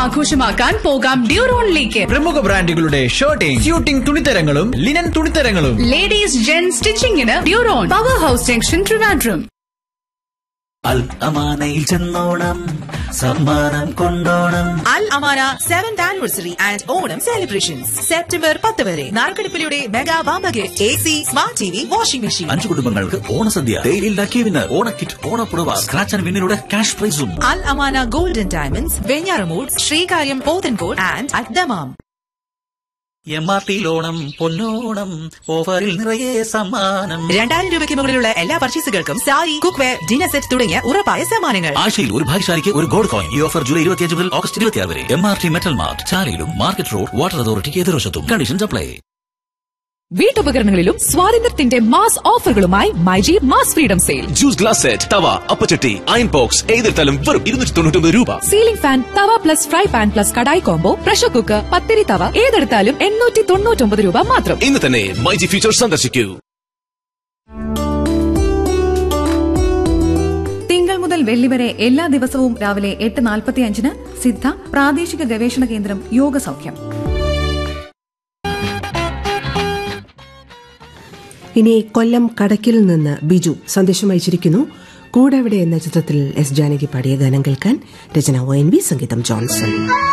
ആഘോഷമാക്കാൻ പോകാം ഡ്യൂറോണിലേക്ക് പ്രമുഖ ബ്രാൻഡുകളുടെ ഷർട്ടിംഗ് സ്യൂട്ടിംഗ് തുണിത്തരങ്ങളും ലിനൻ തുണിത്തരങ്ങളും ലേഡീസ് ജെൻ സ്റ്റിച്ചിങ്ങിന് Duron power house junction Trivandrum Al അമാനയിൽ ചെന്നോണം സമ്മാനം കൊണ്ടോണം Al Amana seventh anniversary and Onam celebrations September പത്ത് വരെ നാർക്കടിപ്പിലൂടെ മെഗാ വാമ്പ gift A C smart T V washing machine അഞ്ചു കുടുംബങ്ങൾക്ക് ഓണസദ്യ തേയിലിൽ ലക്കിയവിന് ഓണക്കിറ്റ് ഓണപ്പുടവ സ്ക്രാച്ച് ആൻഡ് വിന്നിലൂടെ ക്യാഷ് പ്രൈസും Al Amana golden diamonds Venjaramoodu Sreekaryam Pothencode and അദ്ദമാം എം ആർ ടി ഓണം പൊന്നോണം ഓഫറിൽ നിറയെ സമ്മാനം രണ്ടായിരം രൂപയ്ക്ക് മുകളിലുള്ള എല്ലാ പർച്ചേസുകൾക്കും sari cookware dinner set തുടങ്ങിയ ഉറപ്പായ സമ്മാനങ്ങൾ ആഴ്ചയിൽ ഒരു ഭാഗ്യശാലിക്ക് ഒരു ഗോൾഡ് കോയിൻ ഈ ഓഫർ ജൂലൈ ഇരുപത്തിയഞ്ച് മുതൽ ഓഗസ്റ്റ് ഇരുപത്തിയാറ് വരെ M R T metal mart ചാലയിലും മാർക്കറ്റ് റോഡ് വാട്ടർ അതോറിറ്റി എതിർവശത്തും കണ്ടീഷൻസ് അപ്ലൈ വീട്ടുപകരണങ്ങളിലും സ്വാതന്ത്ര്യത്തിന്റെ മാസ് ഓഫറുകളുമായി myG mass freedom sale juice glass set തവ അപ്പച്ചട്ടി അയൺ ബോക്സ് ഏതിർത്തലും വെറും ഇരുന്നൂറ്റി തൊണ്ണൂറ്റി രൂപ സീലിംഗ് ഫാൻ തവ plus fry pan plus kadai combo pressure cooker പത്തിരി തവ ഏതെടുത്താലും എണ്ണൂറ്റി തൊണ്ണൂറ്റൊമ്പത് രൂപ മാത്രം ഇന്ന് തന്നെ മൈജി ഫ്യൂച്ചർ സന്ദർശിക്കൂ തിങ്കൾ മുതൽ വെള്ളി വരെ എല്ലാ ദിവസവും രാവിലെ എട്ട് നാൽപ്പത്തി അഞ്ചിന് സിദ്ധ പ്രാദേശിക ഗവേഷണ കേന്ദ്രം യോഗ സൗഖ്യം ഇനി കൊല്ലം കടക്കിൽ നിന്ന് ബിജു സന്ദേശം അയച്ചിരിക്കുന്നു കൂടെവിടെ എന്ന ചിത്രത്തിൽ എസ് ജാനകി പാടിയ ഗാനം കേൾക്കാൻ രചന ഒ എൻ വി സംഗീതം ജോൺസൺ